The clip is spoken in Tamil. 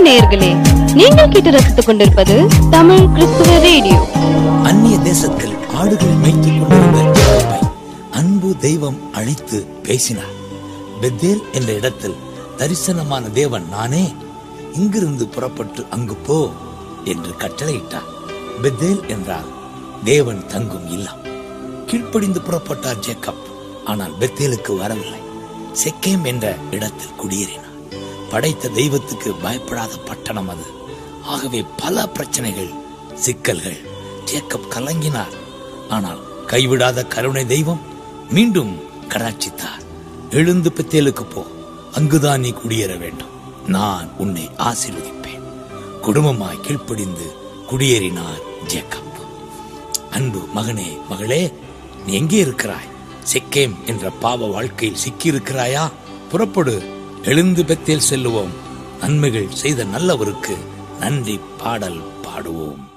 நேயர்களே நீங்கள் கேட்டு ரசித்துக் கொண்டிருப்பது தமிழ் கிறிஸ்துவ ரேடியோ அந்நிய தேசத்தில் ஆடுகள் மேய்த்துக் கொண்டிருந்த யாக்கோபை அன்பு தெய்வம் அழைத்து பேசினார் பெத்தேல் என்ற இடத்தில் தரிசனமான தேவன் நானே இங்கிருந்து புறப்பட்டு அங்கு போ என்று கட்டளையிட்டார் பெத்தேல் என்றால் தேவன் தங்கும் இல்லம் கீழ்ப்படிந்து புறப்பட்டார் ஜேக்கப் ஆனால் பெத்தேலுக்கு வரவில்லை செக்கேம் என்ற இடத்தில் குடியேறினார் படைத்த தெய்வத்துக்கு பயப்படாத பட்டணம் அது ஆகவே பல பிரச்சனைகள் சிக்கல்கள் ஜேக்கப் கலங்கினார் ஆனால் கைவிடாத கருணை தெய்வம் மீண்டும் கடாட்சித்தார் எழுந்து பெத்தேலுக்கு போ அங்குதான் நீ குடியேற வேண்டும் நான் உன்னை ஆசீர்வதிப்பேன் குடும்பமாய் கீழ்ப்படிந்து குடியேறினார் ஜேக்கப் அன்பு மகனே மகளே நீ எங்கே இருக்கிறாய் செக்கேம் என்ற பாவ வாழ்க்கையில் சிக்கியிருக்கிறாயா புறப்படு எழுந்து பெத்தேல் செல்லுவோம் நன்மைகள் செய்த நல்லவருக்கு நன்றி பாடல் பாடுவோம்